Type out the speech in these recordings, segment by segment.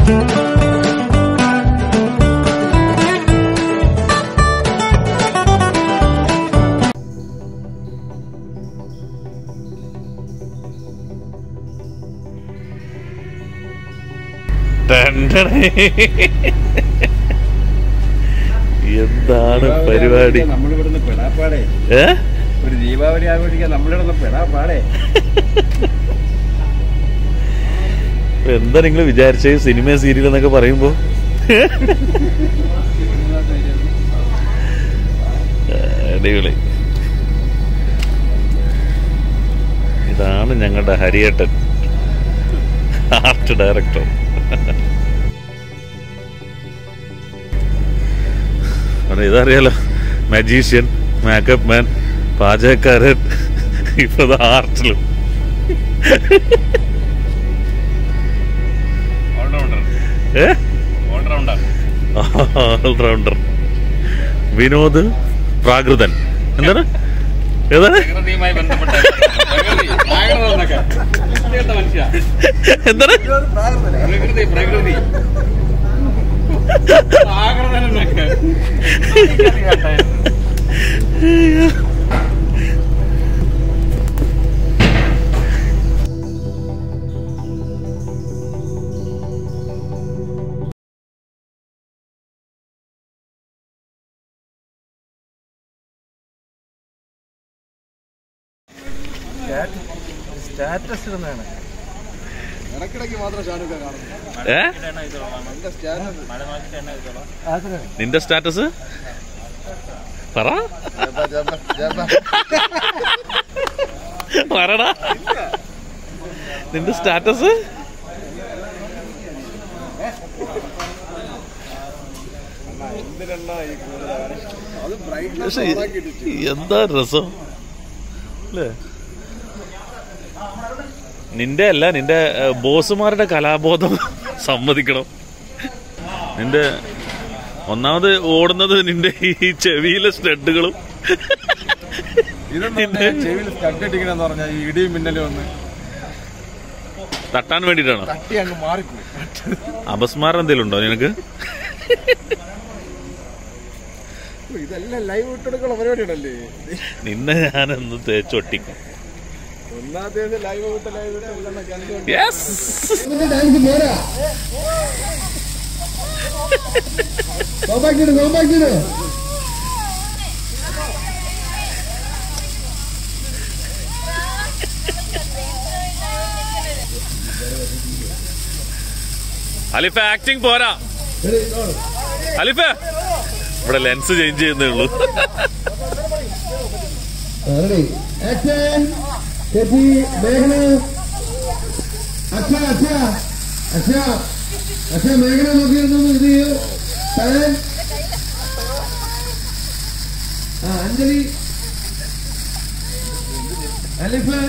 ടണ്ടടേ. എന്താണ് പരിപാടി നമ്മളിവിടുന്ന് പെടാപ്പാടേ ഏ ഒരു ദീപാവലി ആഘോഷിക്കാൻ നമ്മളിവിടുന്ന് പെടാപ്പാടേ എന്താ നിങ്ങൾ വിചാരിച്ചേ സിനിമ സീരിയൽ എന്നൊക്കെ പറയുമ്പോ അടിപൊളി ഇതാണ് ഞങ്ങളുടെ ഹരിയേട്ടൻ ആർട്ട് ഡയറക്ടർ അതെ ഇതറിയാലോ മജീഷ്യൻ മേക്കപ്പ് മാൻ പാചകക്കാരൻ ഇപ്പൊ ആർട്ടിലും ഏ ഓൾറൗണ്ടർ വിനോദ് പ്രാകൃതൻ എന്താണ് ഏതാണ് പ്രകൃതിയുമായി ബന്ധപ്പെട്ട മനുഷ്യ എന്താണ് പ്രകൃതി പ്രകൃതി ആകൃതനൊക്കെ സ്റ്റാറ്റസ് ഇടുന്നതാണ് ഇടക്കിടക്ക് മാത്രം ഷാനുക്ക കാണുന്നു ഏ എന്റെ സ്റ്റാറ്റസ് നിന്റെ സ്റ്റാറ്റസ് പറ പറടാ നിന്റെ സ്റ്റാറ്റസ് അത് പക്ഷെ ബ്രൈറ്റ്നസ് എന്താ രസം അല്ലേ നിന്റെ അല്ല നിന്റെ ഏഹ്, ബോസുമാരുടെ കലാബോധം സമ്മതിക്കണം നിന്റെ ഒന്നാമത് ഓടുന്നത് നിന്റെ ഈ ചെവിയിലെ സ്റ്റഡുകളും ഇതൊന്നും ചെവിയിൽ സ്റ്റഡ് അടിക്കണമെന്ന് പറഞ്ഞാൽ ഈ ഇടിയും മിന്നലും ഒന്ന് തട്ടാൻ വേണ്ടിയിട്ടാണോ തട്ടി അങ്ങ് മാറിപ്പോയി അപസ്മാരം എന്തെങ്കിലും ഉണ്ടോ നിനക്ക് ഇതെല്ലാം ലൈവ് ഇട്ടെടുക്കുന്ന പരിപാടിയാണല്ലേ നിന്നെ ഞാനൊന്ന് തേച്ചൊട്ടിക്കും ഒന്നാമത്തെ ലൈവ് വിട്ട് ലൈവ് വിട്ട് എല്ലാം കണ്ടുകൊണ്ട് യെസ് അലിഫ ആക്ടിങ് പോരാ അലിഫ ഇവിടെ ലെൻസ് ചേഞ്ച് ചെയ്യുന്നേ ഉള്ളൂ Ready. Action. Kepi, Meghna. Acha, acha. Acha. Acha, Meghna നോക്കിയിരുന്നു ഇത് ചെയ്യൂ. തലേ. ആ, അഞ്ജലി അലിഫ്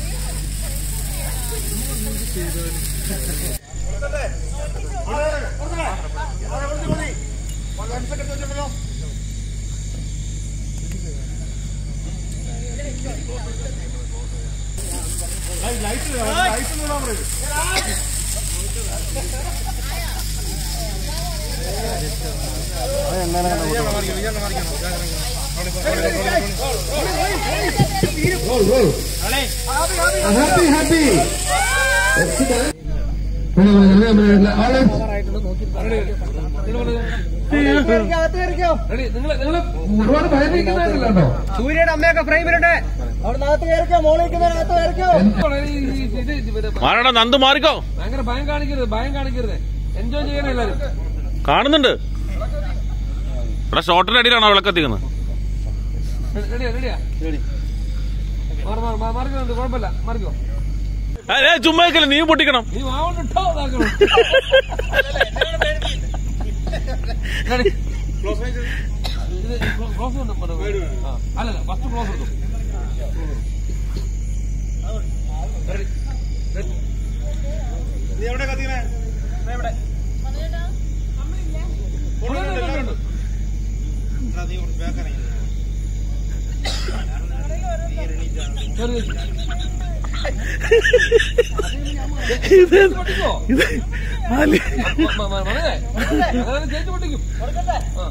Roll, roll. Happy, happy. ഒരുപാട് ഭയന്നിരിക്കുന്നതല്ലോ സൂര്യയുടെ അമ്മയൊക്കെ ഫ്രെയിമിലുണ്ട് അവിടെ നകത്ത് കയറിക്കോ മോളിരിക്കുന്നതിനകത്ത് കയറിക്കോ മാറടാ നന്ദു മാറിക്കോ ഭയങ്കര ഭയം കാണിക്കരുത് ഭയം കാണിക്കരുത് എൻജോയ് ചെയ്യണം എല്ലാരും കാണുന്നുണ്ട് ഇവിടെ ഷോർട്ടിന്റെ അടിയിലാണോ വിളക്കത്തിക്കുന്നത് റെഡിയാ റെഡിയാ മാറി മാറി മാറി മാറിക്കുന്നുണ്ട് കുഴപ്പമില്ല മാറിക്കോ ഏ ചുമ്മാ നിക്കല്ലേ, നീ പൊട്ടിക്കണം നീ വാവണ്ടിട്ടോ ഇതാക്കണം Ready? ഇത് ക്ലോസ് ഉണ്ട് ആ, അല്ലല്ല ഫസ്റ്റ് ക്ലോസ് എടുക്കും Ready? Ready? ഉണ്ട്, ഉണ്ട്, ഉണ്ട്, ഉണ്ട്. കേറി ചേച്ചി. ഇത് ചേച്ചി പൊട്ടിക്കോ ഇത് അലി മ- മ- മ- മകനെ, അങ്ങനെ ചേച്ചി പൊട്ടിക്കും ആ.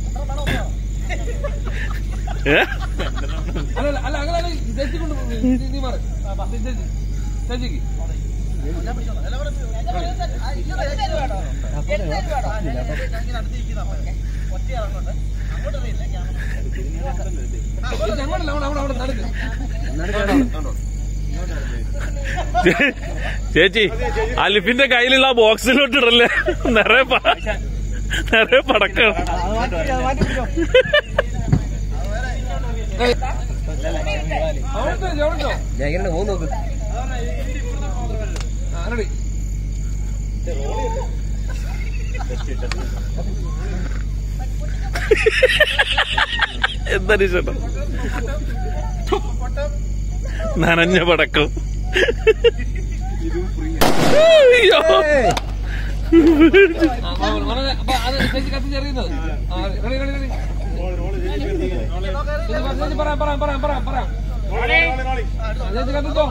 ഏ? അല്ല അല്ല അല്ല അങ്ങനെ അല്ല ചേച്ചി കൊണ്ട് പോ. നീ- നീ മാറ് ചേച്ചി ചേച്ചിക്ക് ചേച്ചി അങ്ങോട്ടല്ല അവിടെ അവിടെ അവിടെ നടക്ക് ചേ- ചേച്ചി അലിഫിന്റെ കയ്യിലുള്ള ആ ബോക്സിലോട്ട് ഇടല്ലേ നിറയെ പ- നിറയെ പടക്കം അവിടെ അവിടെ നോക്ക് റെഡി എന്താ ചേട്ടാ നനഞ്ഞ പടക്കം അയ്യോ അപ്പൊ അത് ചേച്ചി കത്തിച്ചെറിയുന്നത് ആ റെഡി റെഡി റെഡി ചേച്ചി പറ- ചേച്ചി പറയാം പറയാം പറയാം പറയാം പറയാം ആ, ചേച്ചി കത്തിച്ചോ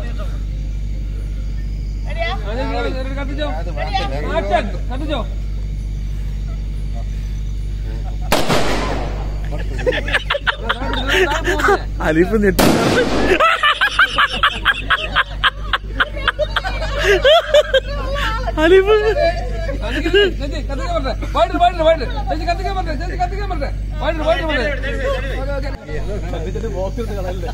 ആ, ചേച്ചി കത്തി- ചേച്ചി കത്തിച്ചോ ആക്ഷൻ കത്തിച്ചോ അലിഫ് ഞെട്ടി അലിഫ് ചേച്ചി കത്തിക്കാൻ പറ്റേ വൈകിട്ട് വൈകിട്ട് വൈകിട്ട് ചേച്ചി കത്തിക്കാൻ പറ്റേ ചേച്ചി കത്തിക്കാൻ പറ്റേ വൈകിട്ട് വൈകിട്ട് പറ്റേ കത്തിച്ചിട്ട് ബോക്സ് എടുത്ത് കളയല്ലേ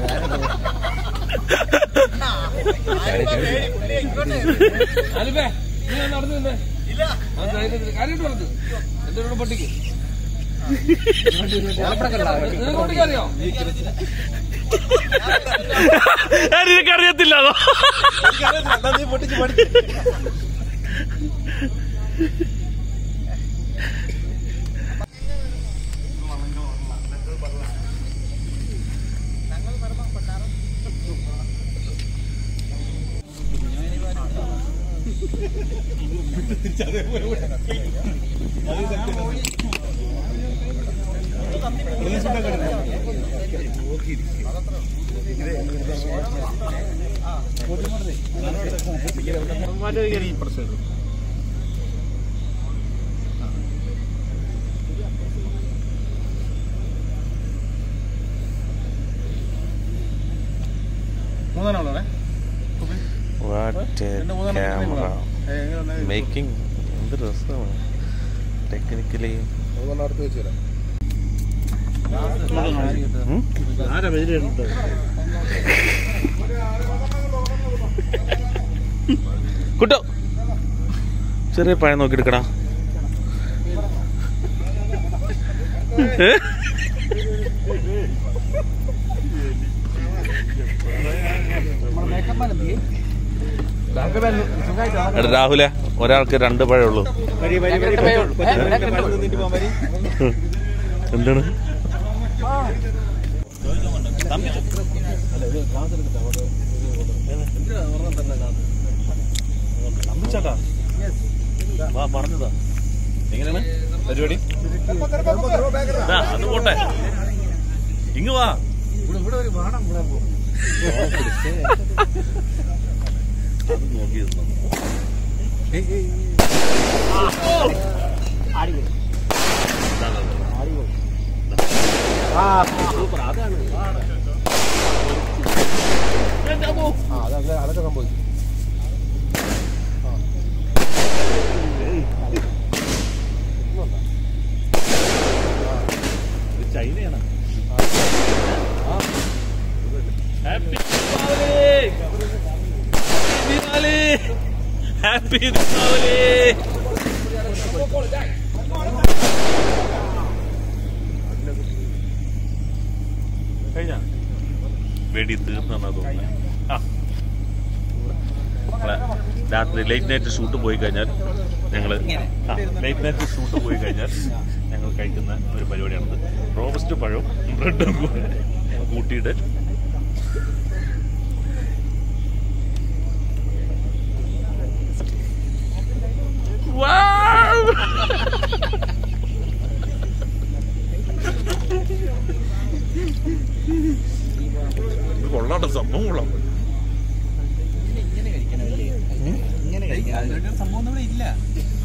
അലിഫേ നീ ഒന്ന് നടന്നു നിന്നേ കാര്യമായിട്ട് പറഞ്ഞു എന്റെ കൂടെ പൊട്ടിക്ക് നിനക്ക് പൊട്ടിക്കറിയോ എനിക്കറിയത്തില്ല അതോ നീ പൊട്ടിച്ച് പഠിച്ചു മൂന്നെണ്ണേ ക്യാമറ മേക്കിംഗ് എന്ത് രസമാണ് ടെക്നിക്കലി മൂന്നെണ്ണം അടുത്ത് വെച്ചു തരാം കുട്ടോ ചെറിയ പഴം നോക്കി എടുക്കടാ ഏ? എടാ രാഹുലെ ഒരാൾക്ക് രണ്ട് പഴേ ഉള്ളൂ എന്താണ് വാ പറഞ്ഞതാ എങ്ങനെയാണ് പരിപാടി ദാ, അത് പോട്ടെ ഇങ്ങ് വാ അത് നോക്കി നിന്നോ. ദാ, ദാ, ദാ. ആ അതങ്ങനെ അതൊക്കെ സംഭവിച്ചു ഇത് ചൈനയാണ് ഹാപ്പി ദീപാവലി ഹാപ്പി ദീപാവലി കഴിഞ്ഞ വെടി തീർന്നെന്നാ തോന്നുന്നത് ആ നമ്മളെ രാത്രി ലേറ്റ് നൈറ്റ് ഷൂട്ട് പോയി കഴിഞ്ഞാൽ ഞങ്ങൾ ലേറ്റ് നൈറ്റ് ഷൂട്ട് പോയി കഴിഞ്ഞാൽ ഞങ്ങൾ കഴിക്കുന്ന ഒരു പരിപാടിയാണിത് റോബസ്റ്റ് പഴവും ബ്രെഡും കൂടെ കൂട്ടിയിട്ട്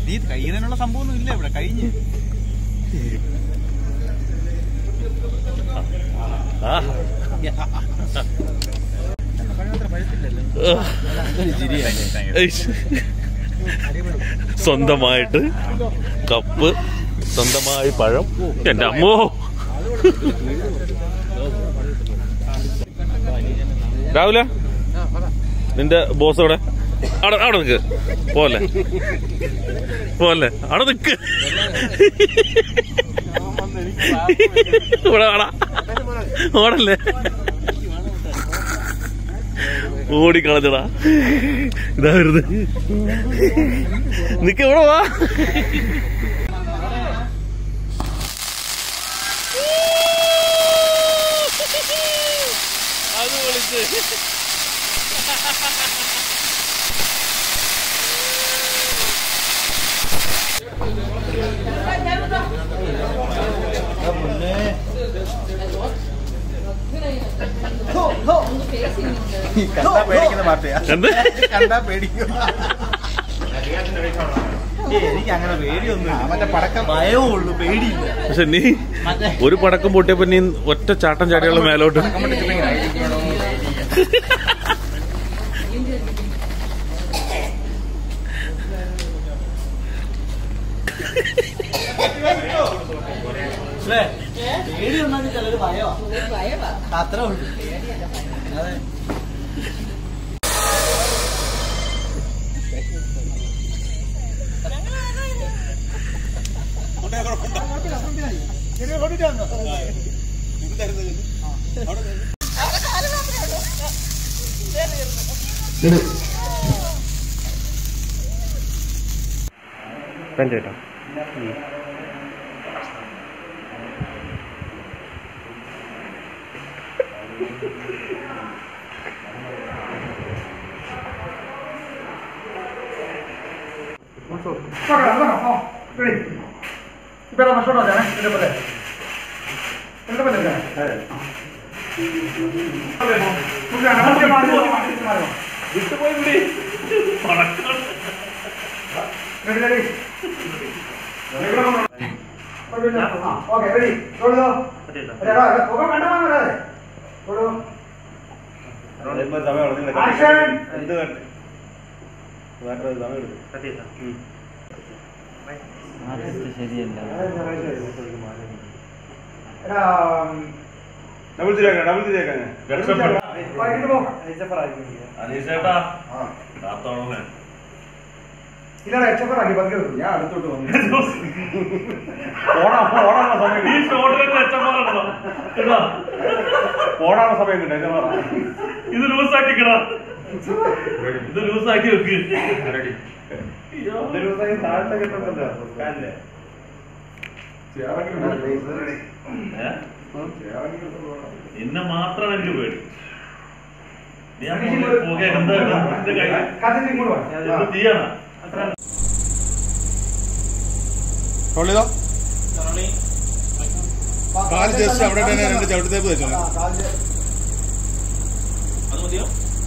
നീ കഴിയുന്നതിനുള്ള സംഭവമൊന്നും ഇല്ല ഇവിടെ കഴിഞ്ഞ് ആ ഏയ്ഷ്. സ്വന്തമായിട്ട് കപ്പ് സ്വന്തമായി പഴം എന്റെ അമ്മോ രാവിലെ നിന്റെ ബോസ് അവിടെ അവിടെ അവിടെ നിക്ക് പോലെ പോലെ അവിടെ നിക്ക് ഇവിടെ വേണ ഓടല്ലേ ഓടിക്കളഞ്ഞടാ ഇതാ വരുന്നത് നിക്ക് ഇവിടെ വാ അത് വിളിച്ച് കണ്ടാ പേടിക്കുന്ന പാർട്ടിയാ എന്ത് കണ്ടാ പേടിക്കും ഏയ്, എനിക്ക് അങ്ങനെ പേടിയൊന്നും മറ്റേ പടക്കം ഭയവും ഉള്ളു പേടിയില്ല പക്ഷെ നീ ഒരു പടക്കം പൊട്ടിയപ്പോ നീ ഒറ്റ ചാട്ടം ചാടിയുള്ള മേലോട്ട് അല്ലേ പേടി ഒന്നാമത് ചിലര് ഭയവാ അത്രേ ഉള്ളു അതെ അനീസേട്ടാ കാത്തോളമേ ഈ ഷോട്ടിൽ മെച്ചമാണോ ഓടാനുള്ള സമയം കിട്ടും ഇത് ലൂസാക്കിക്കടാ ഇത് ലൂസാക്കി വെക്ക് താഴത്തെ കിട്ടുന്നുണ്ടോ ഏ? എന്നെ മാത്രമാണ് എനിക്ക് പേടി ഞാൻ പോകെ എന്താ എന്റെ കൈ എന്ത് ചെയ്യണ തൊള്ളിതോ കാല് ജസ്റ്റ് അവിടെ തന്നെ രണ്ട് ചവിട്ടത്തേപ്പ് വെച്ചോ അത് മതിയോ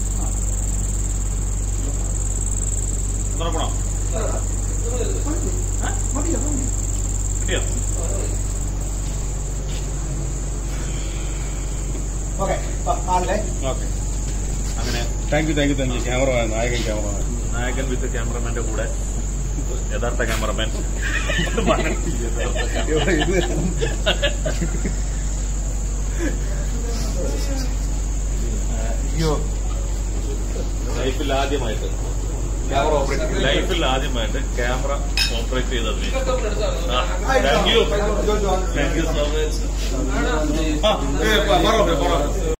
തുറക്കണോ കിട്ടിയോ ഓക്കെ ആണല്ലേ ഓക്കെ അങ്ങനെ thank you thank you thank you camera നായകൻ ക്യാമറ നായകൻ വിത്ത് ക്യാമറമാന്റെ കൂടെ യഥാർത്ഥ ക്യാമറമാൻ ലൈഫിൽ ആദ്യമായിട്ട് ക്യാമറ ഓപ്പറേറ്റ് ലൈഫിൽ ആദ്യമായിട്ട് ക്യാമറ ഓപ്പറേറ്റ് ചെയ്തത് thank you thank you so much